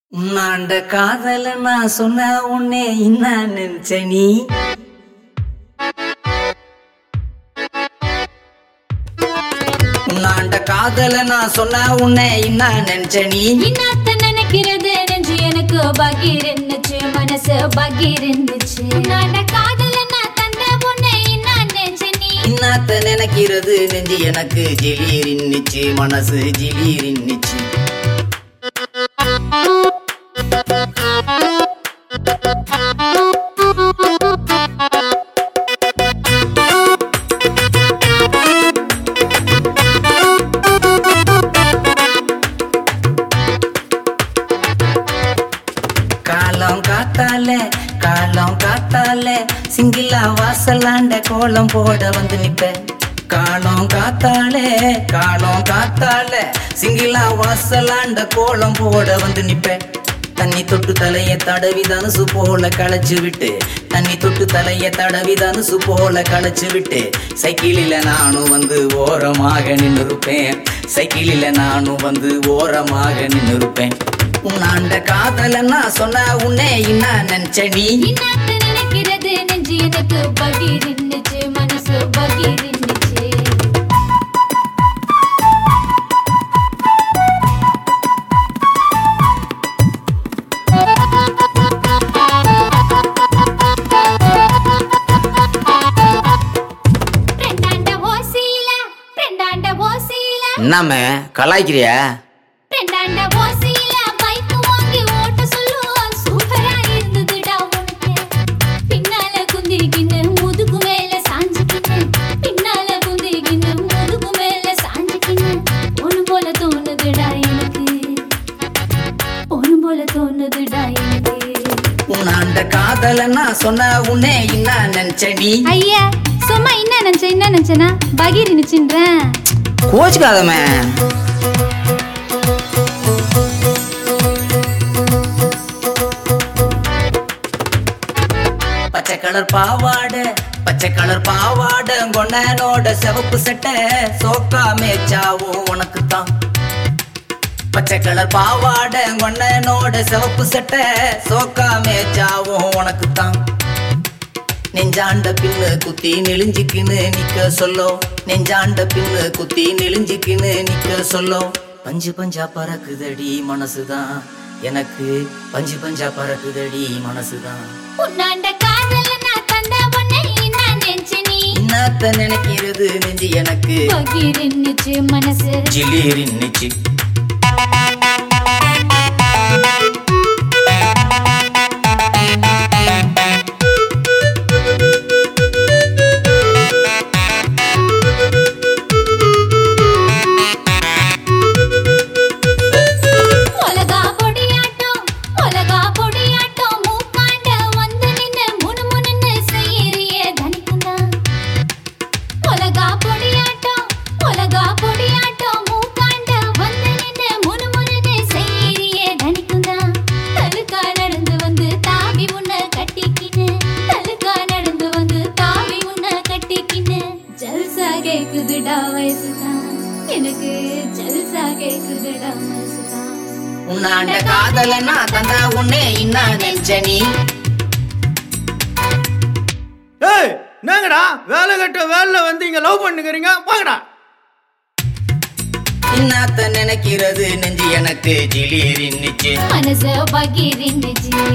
உன்னாண்ட காதல நான் சொன்ன உன்னே என்ன நினைச்ச நீ உன்னாண்ட காதல நான் சொன்ன உன்னை என்ன நினைச்ச நீ இன்னாத்த நினைக்கிறது நெஞ்சு எனக்கு பகீர் இருந்துச்சு மனசு பகீர் இருந்துச்சு நாட காதல நான் தந்த உன்னை நான் நெஞ்ச நீ இன்னாத்த நினைக்கிறது நெஞ்சு எனக்கு ஜிலீர் இன்னிச்சு மனசு ஜிலீர் இன்னிச்சு காலம் காத்தால காலம் காத்தால சிங்கிளா வாசலாண்ட கோலம் போட வந்து நிப்ப காலம் காத்தாலே காலம் காத்தால சிங்கிளா வாசலாண்ட கோலம் போட வந்து நிப்ப தண்ணி தொட்டு தலைய தடவி தனுசு போல களைச்சு விட்டு தண்ணி தொட்டு தலைய தடவி தனுசு போல களைச்சு விட்டு சைக்கிளில நானும் வந்து ஓரமாக நின்று இருப்பேன் சைக்கிளில நானும் வந்து ஓரமாக நின்று இருப்பேன் உன்னாண்ட காதல நான் சொன்ன உன்னே என்ன நினைச்ச நீ இன்னாத்த நினைக்கிறது நெஞ்சு எனக்கு பகீர் இருந்துச்சு மனசு பகீர் இருந்துச்சு ரெண்டாண்ட ஓசியில ரெண்டாண்ட ஓசியில என்னம்ம கலாய்க்கிறியா ரெண்டாண்ட ஓசியில பைக் வாங்கி ஓட்ட சொல்லுவோம் சூப்பரா இருந்ததுடா உனக்கு பின்னால குந்திக்கின்னு முதுகு மேல சாஞ்சுக்கின்னு பின்னால குந்திக்கின்னு முதுகு மேல சாஞ்சுக்கின்னு ஒண்ணு போல தோணுதுடா எனக்கு ஒண்ணு போல தோணுதுடா எனக்கு உன்னாண்ட காதல நான் சொன்ன உன்னே என்ன நினைச்ச நீ ஐயா சும்மா என்ன நினைச்சேன் என்ன நினைச்சேனா பகீர் நினைச்சுன்றேன் கோச்சுக்காதமே பச்சை கலர் பாவாடை பச்சை கலர் பாவாடை கொண்டனோட சிவப்பு சட்டை சோக்கா மேச்சாவும் உனக்கு தான் பச்சை கலர் பாவாடை கொண்டனோட சிவப்பு சட்டை சோக்கா மேச்சாவும் உனக்கு தான் நெஞ்சாண்ட பின்னு குத்தி நெளிஞ்சுக்கின்னு நிக்க சொல்லோ நெஞ்சாண்ட பின்னு குத்தி நெளிஞ்சுக்கின்னு நிக்க சொல்லோ பஞ்சு பஞ்சா பறக்குதடி மனசுதான் எனக்கு பஞ்சு பஞ்சா பறக்குதடி மனசுதான் உன்னாண்ட காதல நான் தந்த உன்னை நான் நெஞ்சு நீ என்னத்த நினைக்கிறது நெஞ்சு எனக்கு பகீர் இருந்துச்சு மனசு ஜிலீர் இன்னிச்சு ஒலகா பொடியாட்டம் ஒலகா பொடியாட்டம் மூக்காண்ட வந்து நின்னு முணு முணுன்னு செய்யறியே தனிக்குந்தா ஒலகா பொடியாட்டம் ஒலகா பொடியாட்டம் மூக்காண்ட வந்து நின்னு முணு முணுன்னு செய்யறியே தனிக்குந்தா தலுக்கா நடந்து வந்து தாவி உன்னை கட்டிக்கின்னு தலுக்கா நடந்து வந்து தாவி உன்னை கட்டிக்கின்னு ஜல்சா கேக்குதுடா வயசுதான் எனக்கு ஜல்சா கேக்குதுடா வயசுதான் உன்னாண்ட காதல நான் தந்தா உன்னே என்ன நினைச்ச நீ ஏய் என்னங்கடா வேலை கட்ட வேலைல வந்து இங்க லவ் பண்ணுக்கிறீங்க போங்கடா என்னத்த நினைக்கிறது நெஞ்சு எனக்கு ஜிலீர் இன்னிச்சு மனச பகீர் இருந்துச்சு